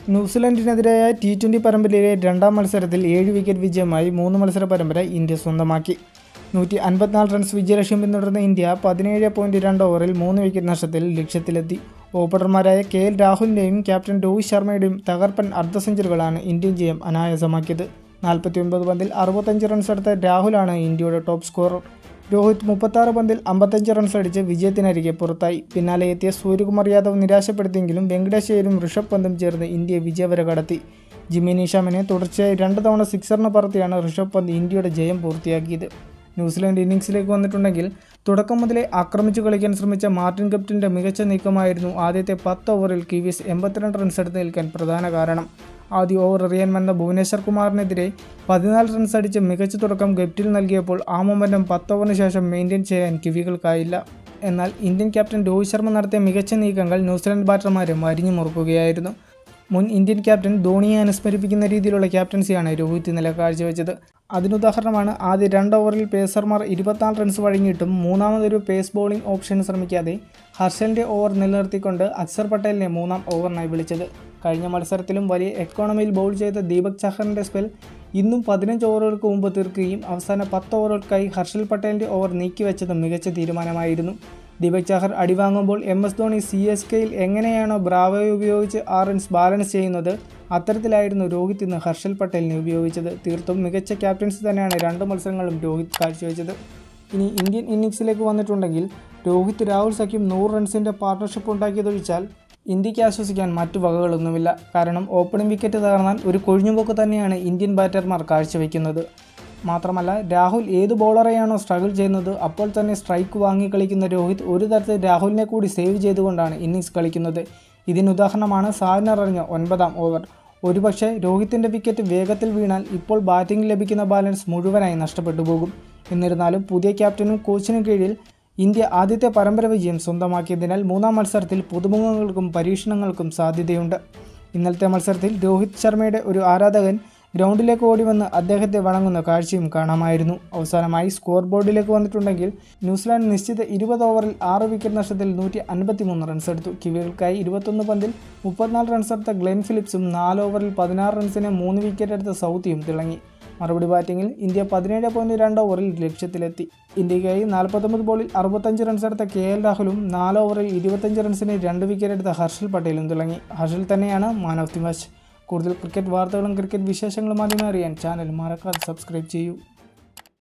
ന്യൂസിലൻഡിനെതിരായ T twenty പരമ്പരയിലെ രണ്ടാം മത്സരത്തിൽ ഏഴ് വിക്കറ്റ് വിജയമായി മൂന്ന് മത്സര പരമ്പര ഇന്ത്യ സ്വന്തമാക്കി നൂറ്റി അൻപത്തിനാല് റൺസ് വിജയലക്ഷ്യം പിന്തുടർന്ന ഇന്ത്യ പതിനേഴ് പോയിൻറ്റ് രണ്ട് ഓവറിൽ മൂന്ന് വിക്കറ്റ് നഷ്ടത്തിൽ ലക്ഷ്യത്തിലെത്തി ഓപ്പണർമാരായ കെ എൽ രാഹുലിൻ്റെയും ക്യാപ്റ്റൻ രോഹിത് ശർമ്മയുടെയും തകർപ്പൻ അർദ്ധ സെഞ്ചുറികളാണ് ഇന്ത്യൻ ജയം അനായാസമാക്കിയത് നാൽപ്പത്തിയൊൻപത് പന്തിൽ അറുപത്തഞ്ച് റൺസ് എടുത്ത രാഹുലാണ് ഇന്ത്യയുടെ ടോപ്പ് സ്കോറർ രോഹിത് മുപ്പത്താറ് പന്തിൽ അമ്പത്തഞ്ച് റൺസ് അടിച്ച് വിജയത്തിനരികെ പുറത്തായി പിന്നാലെ എത്തിയ സൂര്യകുമാർ യാദവ് നിരാശപ്പെടുത്തിയെങ്കിലും വെങ്കടേഷ് അയ്യരും ഋഷഭ് പന്തും ചേർന്ന് ഇന്ത്യയെ വിജയവര കടത്തി ജിമ്മി നിഷാമിനെ തുടർച്ചയായി രണ്ട് തവണ സിക്സറിന് പറത്തിയാണ് ഋഷഭ് പന്ത് ഇന്ത്യയുടെ ജയം പൂർത്തിയാക്കിയത് ന്യൂസിലാൻഡ് ഇന്നിംഗ്സിലേക്ക് വന്നിട്ടുണ്ടെങ്കിൽ തുടക്കം മുതലേ ആക്രമിച്ചു കളിക്കാൻ ശ്രമിച്ച മാർട്ടിൻ കപ്റ്റിൻ്റെ മികച്ച നീക്കമായിരുന്നു ആദ്യത്തെ പത്ത് ഓവറിൽ കിവീസ് എൺപത്തിരണ്ട് റൺസ് എടുത്ത് നിൽക്കാൻ പ്രധാന കാരണം ആദ്യ ഓവർ എറിയാൻ വന്ന ഭുവനേശ്വർ കുമാറിനെതിരെ പതിനാല് റൺസ് അടിച്ച് മികച്ച തുടക്കം ഗപ്റ്റിൽ നൽകിയപ്പോൾ ആ മൊമെൻറ്റം പത്ത് ഓവറിന് ശേഷം മെയിൻറ്റെയിൻ ചെയ്യാൻ കിവികൾക്കായില്ല എന്നാൽ ഇന്ത്യൻ ക്യാപ്റ്റൻ രോഹിത് ശർമ്മ നടത്തിയ മികച്ച നീക്കങ്ങൾ ന്യൂസിലാൻഡ് ബാറ്റർമാരെ മരിഞ്ഞു മുറുക്കുകയായിരുന്നു മുൻ ഇന്ത്യൻ ക്യാപ്റ്റൻ ധോണിയെ അനുസ്മരിപ്പിക്കുന്ന രീതിയിലുള്ള ക്യാപ്റ്റൻസിയാണ് രോഹിത് ഇന്നലെ കാഴ്ചവെച്ചത് അതിനുദാഹരണമാണ് ആദ്യ രണ്ട് ഓവറിൽ പേസർമാർ ഇരുപത്തിനാല് റൺസ് വഴങ്ങിയിട്ടും മൂന്നാമതൊരു പേസ് ബോളിംഗ് ഓപ്ഷൻ ശ്രമിക്കാതെ ഹർഷലിൻ്റെ ഓവർ നിലനിർത്തിക്കൊണ്ട് അക്സർ പട്ടേലിനെ മൂന്നാം ഓവറിനായി വിളിച്ചത് കഴിഞ്ഞ മത്സരത്തിലും വലിയ എക്കോണമിയിൽ ബൗൾ ചെയ്ത ദീപക് ചഹറിൻ്റെ സ്പെൽ ഇന്നും പതിനഞ്ച് ഓവറുകൾക്ക് മുമ്പ് തീർക്കുകയും അവസാന പത്ത് ഓവറുകൾക്കായി ഹർഷൽ പട്ടേലിൻ്റെ ഓവർ നീക്കിവെച്ചത് മികച്ച തീരുമാനമായിരുന്നു ദീപക് ചഹർ അടിവാങ്ങുമ്പോൾ M S Dhoni C S കെയിൽ എങ്ങനെയാണോ ബ്രാവോയെ ഉപയോഗിച്ച് ആ റൺസ് ബാലൻസ് ചെയ്യുന്നത് അത്തരത്തിലായിരുന്നു രോഹിത് ഇന്ന് ഹർഷൽ പട്ടേലിനെ ഉപയോഗിച്ചത് തീർത്തും മികച്ച ക്യാപ്റ്റൻസി തന്നെയാണ് രണ്ട് മത്സരങ്ങളും രോഹിത് കാഴ്ചവെച്ചത് ഇനി ഇന്ത്യൻ ഇന്നിങ്സിലേക്ക് വന്നിട്ടുണ്ടെങ്കിൽ രോഹിത് രാഹുൽ സഖ്യം നൂറ് റൺസിൻ്റെ പാർട്ണർഷിപ്പ് ഉണ്ടാക്കിയതൊഴിച്ചാൽ ഇന്ത്യക്ക് ആശ്വസിക്കാൻ മറ്റു വകകളൊന്നുമില്ല കാരണം ഓപ്പണിംഗ് വിക്കറ്റ് തകർന്നാൽ ഒരു കൊഴിഞ്ഞുപോക്ക് തന്നെയാണ് ഇന്ത്യൻ ബാറ്റർമാർ കാഴ്ചവെക്കുന്നത് മാത്രമല്ല രാഹുൽ ഏത് ബോളറെയാണോ സ്ട്രഗിൾ ചെയ്യുന്നത് അപ്പോൾ തന്നെ സ്ട്രൈക്ക് വാങ്ങി കളിക്കുന്ന രോഹിത് ഒരു തരത്തിൽ രാഹുലിനെ കൂടി സേവ് ചെയ്തുകൊണ്ടാണ് ഇന്നിങ്സ് കളിക്കുന്നത് ഇതിനുദാഹരണമാണ് സാധനറിഞ്ഞ ഒൻപതാം ഓവർ ഒരുപക്ഷെ രോഹിത്തിൻ്റെ വിക്കറ്റ് വേഗത്തിൽ വീണാൽ ഇപ്പോൾ ബാറ്റിംഗ് ലഭിക്കുന്ന ബാലൻസ് മുഴുവനായി നഷ്ടപ്പെട്ടു പോകും എന്നിരുന്നാലും പുതിയ ക്യാപ്റ്റനും കോച്ചിനും കീഴിൽ ഇന്ത്യ ആദ്യത്തെ പരമ്പര വിജയം സ്വന്തമാക്കിയതിനാൽ മൂന്നാം മത്സരത്തിൽ പുതുമുഖങ്ങൾക്കും പരീക്ഷണങ്ങൾക്കും സാധ്യതയുണ്ട് ഇന്നലത്തെ മത്സരത്തിൽ രോഹിത് ശർമ്മയുടെ ഒരു ആരാധകൻ ഗ്രൗണ്ടിലേക്ക് ഓടി വന്ന് അദ്ദേഹത്തെ വണങ്ങുന്ന കാഴ്ചയും കാണാമായിരുന്നു അവസാനമായി സ്കോർ ബോർഡിലേക്ക് വന്നിട്ടുണ്ടെങ്കിൽ ന്യൂസിലാൻഡ് നിശ്ചിത ഇരുപത് ഓവറിൽ ആറ് വിക്കറ്റ് നഷ്ടത്തിൽ നൂറ്റി അൻപത്തിമൂന്ന് റൺസ് എടുത്തു കിവികൾക്കായി ഇരുപത്തൊന്ന് പന്തിൽ മുപ്പത്തിനാല് റൺസ് എടുത്ത ഗ്ലെൻ ഫിലിപ്സും നാല് ഓവറിൽ പതിനാറ് റൺസിന് മൂന്ന് വിക്കറ്റ് എടുത്ത സൗത്തിയും തിളങ്ങി മറുപടി ബാറ്റിംഗിൽ ഇന്ത്യ പതിനേഴ് പോയിന്റ് രണ്ട് ഓവറിൽ ലക്ഷ്യത്തിലെത്തി ഇന്ത്യയ്ക്കായി നാൽപ്പത്തൊമ്പത് ബോളിൽ അറുപത്തഞ്ച് റൺസ് എടുത്ത കെ എൽ രാഹുലും നാല് ഓവറിൽ ഇരുപത്തഞ്ച് റൺസിന് രണ്ട് വിക്കറ്റ് എടുത്ത ഹർഷൽ പട്ടേലും തിളങ്ങി ഹർഷൽ തന്നെയാണ് മാൻ ഓഫ് ദി മാച്ച് കൂടുതൽ ക്രിക്കറ്റ് വാർത്തകളും ക്രിക്കറ്റ് വിശേഷങ്ങളും ആദ്യമേ അറിയാൻ ചാനൽ മറക്കാതെ സബ്സ്ക്രൈബ് ചെയ്യൂ